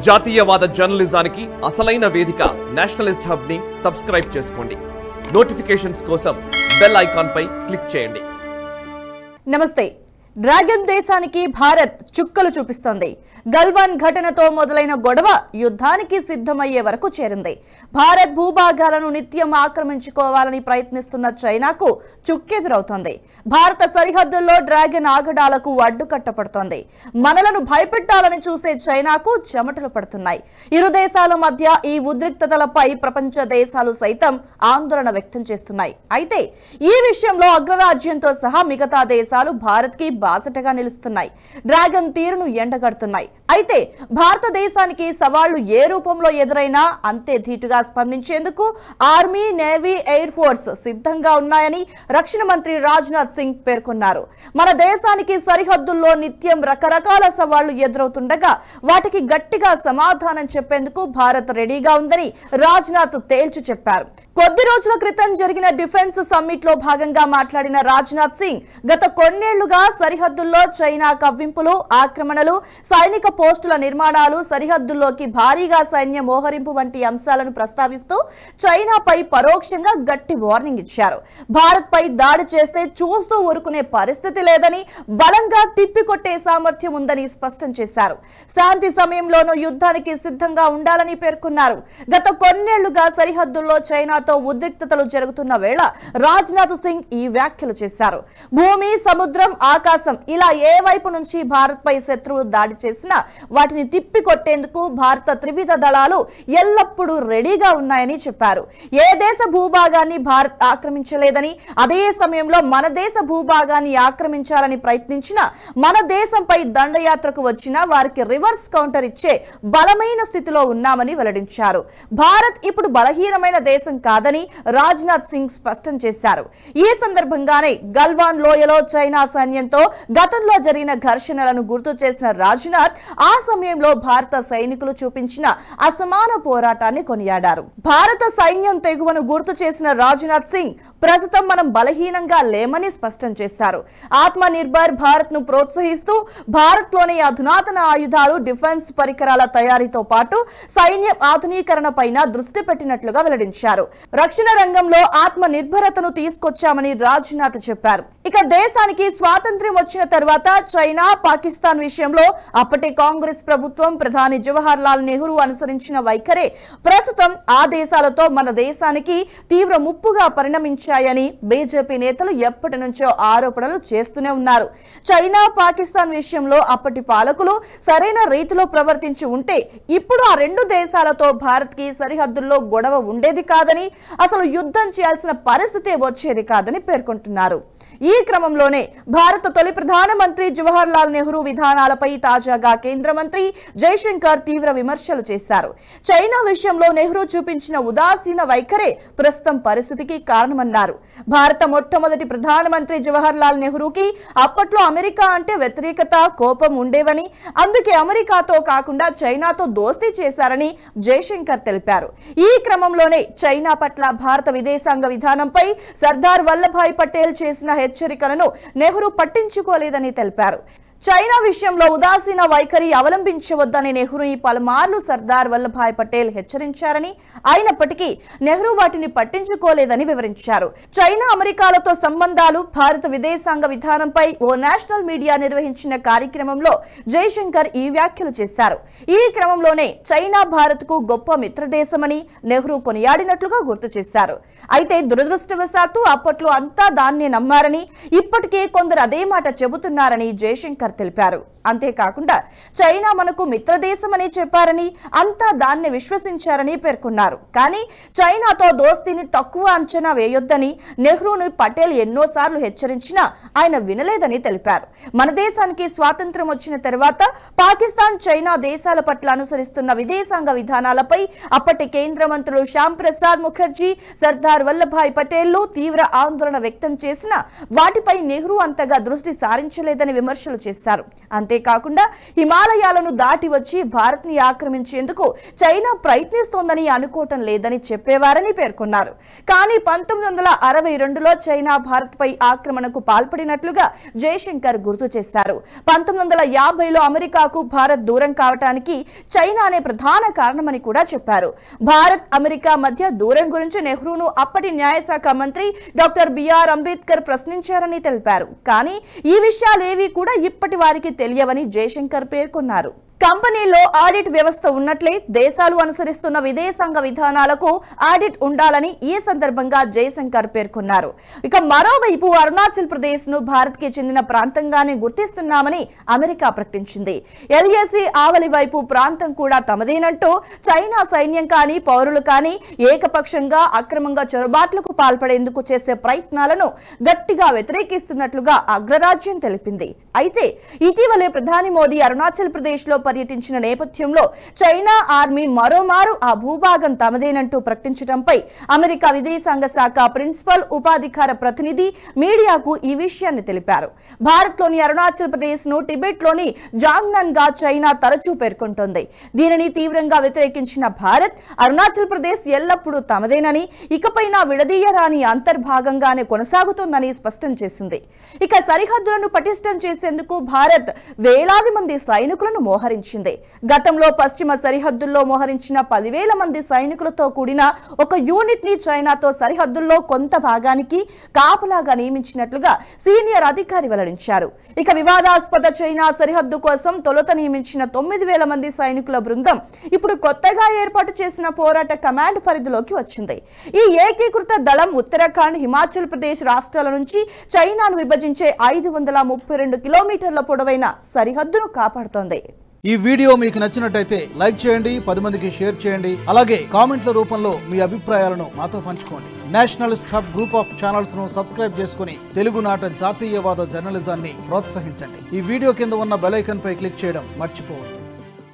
జాతీయవాద జర్నలిజానికి అసలైన వేదిక నేషనలిస్ట్ హబ్ ని సబ్స్క్రైబ్ చేసుకోండి నోటిఫికేషన్స్ కోసం బెల్ ఐకాన్ పై క్లిక్ చేయండి నమస్తే డ్రాగన్ దేశానికి భారత్ చుక్కలు చూపిస్తోంది గల్వాన్ ఘటనతో మొదలైన గొడవ యుద్ధానికి సిద్ధమయ్యే వరకు చేరింది భారత్ భూభాగాలను నిత్యం ఆక్రమించుకోవాలని ప్రయత్నిస్తున్న చైనాకు చుక్కెదురవుతోంది భారత సరిహద్దుల్లో డ్రాగన్ ఆగడాలకు అడ్డుకట్టపడుతోంది మనలను భయపెట్టాలని చూసే చైనాకు చెమటలు పడుతున్నాయి ఇరు దేశాల మధ్య ఈ ఉద్రిక్తతలపై ప్రపంచ దేశాలు సైతం ఆందోళన వ్యక్తం చేస్తున్నాయి అయితే ఈ విషయంలో అగ్రరాజ్యంతో సహా మిగతా దేశాలు భారత్ కి బాసటగా నిలుస్తున్నాయి డ్రాగన్ తీరును ఎండగడుతున్నాయి అయితే భారతదేశానికి సవాళ్లు ఏ రూపంలో ఎదురైనా అంతే ధీటుగా స్పందించేందుకు ఆర్మీ నేవీ ఎయిర్ ఫోర్స్ సిద్ధంగా ఉన్నాయని రక్షణ మంత్రి రాజ్నాథ్ సింగ్ పేర్కొన్నారు మన దేశానికి సరిహద్దుల్లో నిత్యం రకరకాల సవాళ్లు ఎదురవుతుండగా వాటికి గట్టిగా సమాధానం చెప్పేందుకు భారత్ రెడీగా ఉందని రాజ్నాథ్ తేల్చి చెప్పారు కొద్ది రోజుల క్రితం జరిగిన డిఫెన్స్ సమ్మిట్ లో భాగంగా మాట్లాడిన రాజ్నాథ్ సింగ్ గత కొన్నేళ్లుగా సరిహద్దుల్లో చైనా కవ్వింపులు ఆక్రమణలు సైనిక పోస్టుల నిర్మాణాలు సరిహద్దుల్లోకి భారీగా సైన్య మోహరింపు వంటి అంశాలను ప్రస్తావిస్తూ చైనాపై పరోక్షంగా గట్టి వార్నింగ్ ఇచ్చారు భారత్ పై దాడి చేస్తే చూస్తూ ఊరుకునే పరిస్థితి లేదని బలంగా తిప్పికొట్టే సామర్థ్యం ఉందని స్పష్టం చేశారు శాంతి సమయంలోనూ యుద్ధానికి సిద్ధంగా ఉండాలని పేర్కొన్నారు గత కొన్నేళ్లుగా సరిహద్దుల్లో చైనాతో ఉద్రిక్తతలు జరుగుతున్న వేళ రాజ్నాథ్ సింగ్ ఈ వ్యాఖ్యలు చేశారు భూమి సముద్రం ఆకాశం ఇలా ఏ వైపు నుంచి భారత్ పై శత్రువులు దాడి చేసినా వాటిని తిప్పి కొట్టేందుకు భారత త్రివిధ దళాలు ఎల్లప్పుడూ రెడీగా ఉన్నాయని చెప్పారు ఏ దేశ భూభాగాన్ని భారత్ ఆక్రమించలేదని అదే సమయంలో మన దేశ భూభాగాన్ని ఆక్రమించాలని ప్రయత్నించిన మన దేశంపై దండయాత్రకు వచ్చిన వారికి రివర్స్ కౌంటర్ ఇచ్చే బలమైన స్థితిలో ఉన్నామని వెల్లడించారు భారత్ ఇప్పుడు బలహీనమైన దేశం కాదని రాజ్నాథ్ సింగ్ స్పష్టం చేశారు ఈ సందర్భంగానే గల్వాన్ లోయలో చైనా సైన్యంతో గతంలో జరిగిన ఘర్షణలను గుర్తు చేసిన రాజ్నాథ్ ఆ సమయంలో భారత సైనికులు చూపించిన అసమాన పోరాటాన్ని కొనియాడారు భారత సైన్యం తెగువను గుర్తు చేసిన రాజ్నాథ్ సింగ్ ప్రస్తుతం మనం బలహీనంగా లేమని స్పష్టం చేశారు ఆత్మ నిర్భర్ భారత్ ను ప్రోత్సహిస్తూ భారత్ లోని అధునాతన ఆయుధాలు డిఫెన్స్ పరికరాల తయారీతో పాటు సైన్యం ఆధునీకరణ పైన దృష్టి పెట్టినట్లుగా వెల్లడించారు రక్షణ రంగంలో ఆత్మ నిర్భరతను తీసుకొచ్చామని రాజ్నాథ్ చెప్పారు ఇక దేశానికి స్వాతంత్ర్యం వచ్చిన తర్వాత చైనా పాకిస్తాన్ విషయంలో అప్పటి కాంగ్రెస్ ప్రభుత్వం ప్రధాని జవహర్ లాల్ నెహ్రూ అనుసరించిన వైఖరే ప్రస్తుతం ఆ దేశాలతో మన దేశానికి తీవ్ర ముప్పుగా పరిణమించాయని బీజేపీ నేతలు ఎప్పటి నుంచో ఆరోపణలు చేస్తూనే ఉన్నారు చైనా పాకిస్తాన్ విషయంలో అప్పటి పాలకులు సరైన రీతిలో ప్రవర్తించి ఉంటే ఇప్పుడు ఆ రెండు దేశాలతో భారత్ కి సరిహద్దుల్లో గొడవ ఉండేది కాదని అసలు యుద్ధం చేయాల్సిన పరిస్థితే వచ్చేది కాదని పేర్కొంటున్నారు ఈ క్రమంలోనే భారత తొలి ప్రధానమంత్రి జవహర్ లాల్ నెహ్రూ విధానాలపై తాజాగా కేంద్ర మంత్రి జైశంకర్ తీవ్ర విమర్శలు చేశారు చైనా విషయంలో నెహ్రూ చూపించిన ఉదాసీన వైఖరే ప్రస్తుతం పరిస్థితికి కారణమన్నారు భారత మొట్టమొదటి ప్రధానమంత్రి జవహర్ లాల్ నెహ్రూకి అప్పట్లో అమెరికా అంటే వ్యతిరేకత కోపం ఉండేవని అందుకే అమెరికాతో కాకుండా చైనాతో దోస్తీ చేశారని జైశంకర్ తెలిపారు ఈ క్రమంలోనే చైనా పట్ల భారత విదేశాంగ విధానంపై సర్దార్ వల్లభాయ్ పటేల్ చేసిన హెచ్చరికలను నెహ్రూ పట్టించుకోలేదని తెలిపారు చైనా విషయంలో ఉదాసీన వైఖరి అవలంబించవద్దని నెహ్రూని పలుమార్లు సర్దార్ వల్లభాయ్ పటేల్ హెచ్చరించారని అయినప్పటికీ నెహ్రూ వాటిని పట్టించుకోలేదని వివరించారు చైనా అమెరికాలతో సంబంధాలు భారత విదేశాంగ విధానంపై ఓ నేషనల్ మీడియా నిర్వహించిన కార్యక్రమంలో జైశంకర్ ఈ వ్యాఖ్యలు చేశారు ఈ క్రమంలోనే చైనా భారత్ కు గొప్ప మిత్రదేశమని నెహ్రూ కొనియాడినట్లుగా గుర్తు చేశారు అయితే దురదృష్టవశాత్తు అప్పట్లో అంతా దాన్నే నమ్మారని ఇప్పటికే కొందరు అదే మాట చెబుతున్నారని జయశంకర్ తెలిపారు అంతేకాకుండా చైనా మనకు మిత్రదేశమని చెప్పారని అంతా దాన్ని విశ్వసించారని పేర్కొన్నారు కానీ చైనాతో దోస్తీని తక్కువ అంచనా వేయొద్దని నెహ్రూను పటేల్ ఎన్నోసార్లు హెచ్చరించినా ఆయన వినలేదని తెలిపారు మన దేశానికి స్వాతంత్ర్యం వచ్చిన తర్వాత పాకిస్తాన్ చైనా దేశాల పట్ల అనుసరిస్తున్న విదేశాంగ విధానాలపై అప్పటి కేంద్ర మంత్రులు శ్యామ్ ప్రసాద్ ముఖర్జీ సర్దార్ వల్లభాయ్ పటేళ్లు తీవ్ర ఆందోళన వ్యక్తం చేసిన వాటిపై నెహ్రూ అంతగా దృష్టి సారించలేదని విమర్శలు చేశారు చేశారు అంతేకాకుండా హిమాలయాలను దాటి వచ్చి భారత్ ని ఆక్రమించేందుకు చైనా ప్రయత్నిస్తోందని అనుకోవటం లేదని చెప్పేవారని పేర్కొన్నారు కానీ పంతొమ్మిది వందల అరవై రెండులో చైనా భారత్ పై ఆక్రమణకు పాల్పడినట్లుగా జయశంకర్ గుర్తు చేశారు పంతొమ్మిది వందల యాభైలో అమెరికాకు భారత్ దూరం కావటానికి చైనానే ప్రధాన కారణమని కూడా చెప్పారు భారత్ అమెరికా మధ్య దూరం గురించి నెహ్రూను అప్పటి న్యాయశాఖ మంత్రి డాక్టర్ బిఆర్ అంబేద్కర్ ప్రశ్నించారని తెలిపారు కానీ ఈ విషయాలేవీ కూడా ఇప్పటి వారికి తెలియవని జయశంకర్ పేర్కొన్నారు కంపెనీలో ఆడిట్ వ్యవస్థ ఉన్నట్లే దేశాలు అనుసరిస్తున్న విదేశాంగ విధానాలకు ఆడిట్ ఉండాలని ఈ సందర్భంగా జయశంకర్ పేర్కొన్నారు ఇక మరోవైపు అరుణాచల్ ప్రదేశ్ ను భారత్ కి చెందిన ప్రాంతంగానే గుర్తిస్తున్నామని అమెరికా ప్రకటించింది ఎల్ఏసి ఆవలి వైపు ప్రాంతం కూడా తమదేనంటూ చైనా సైన్యం కానీ పౌరులు కానీ ఏకపక్షంగా అక్రమంగా చొరబాట్లకు పాల్పడేందుకు చేసే ప్రయత్నాలను గట్టిగా వ్యతిరేకిస్తున్నట్లుగా అగ్రరాజ్యం తెలిపింది అయితే ఇటీవలే ప్రధాని మోదీ అరుణాచల్ ప్రదేశ్ లో పర్యటించిన నేపథ్యంలో చైనా ఆర్మీ మరోమారు ఆ భూభాగం తమదేనంటూ ప్రకటించడంపై అమెరికా విదేశాంగ శాఖ ప్రిన్సిపల్ ఉపాధికార ప్రతినిధి మీడియాకు ఈ విషయాన్ని తెలిపారు భారత్లోని అరుణాచల్ ప్రదేశ్ ను టిబెట్ లోని జాంగ్నన్ గా చైనా తరచూ పేర్కొంటోంది దీనిని తీవ్రంగా వ్యతిరేకించిన భారత్ అరుణాచల్ ప్రదేశ్ ఎల్లప్పుడూ తమదేనని ఇకపైన విడదీయరాని అంతర్భాగంగానే కొనసాగుతోందని స్పష్టం చేసింది ఇక సరిహద్దులను పటిష్టం చేసేందుకు భారత్ వేలాది మంది సైనికులను మోహరించింది గతంలో పశ్చిమ సరిహద్దుల్లో మోహరించిన పదివేల మంది సైనికులతో కూడిన ఒక యూనిట్ ని చైనాతో సరిహద్దుల్లో కొంత భాగానికి కాపలాగా నియమించినట్లుగా సీనియర్ అధికారి వెల్లడించారు ఇక వివాదాస్పద చైనా సరిహద్దు కోసం తొలుత నియమించిన తొమ్మిది వేల మంది సైనికుల బృందం ఇప్పుడు కొత్తగా ఏర్పాటు చేసిన పోరాట కమాండ్ పరిధిలోకి వచ్చింది ఈ ఏకీకృత దళం ఉత్తరాఖండ్ హిమాచల్ ప్రదేశ్ రాష్ట్రాల నుంచి చైనాను విభజించే ఐదు వందల ముప్పై రెండు కిలోమీటర్ల పొడవైన సరిహద్దును కాపాడుతోంది ఈ వీడియో మీకు నచ్చినట్టయితే లైక్ చేయండి పది మందికి షేర్ చేయండి అలాగే కామెంట్ల రూపంలో మీ అభిప్రాయాలను మాతో పంచుకోండి nationalist hub group of channels ను సబ్స్క్రైబ్ చేసుకుని తెలుగునాట జాతీయవాద జర్నలిజాన్ని ప్రోత్సహించండి ఈ వీడియో కింద ఉన్న బెల్ ఐకాన్ పై క్లిక్ చేయడం మర్చిపోవద్దు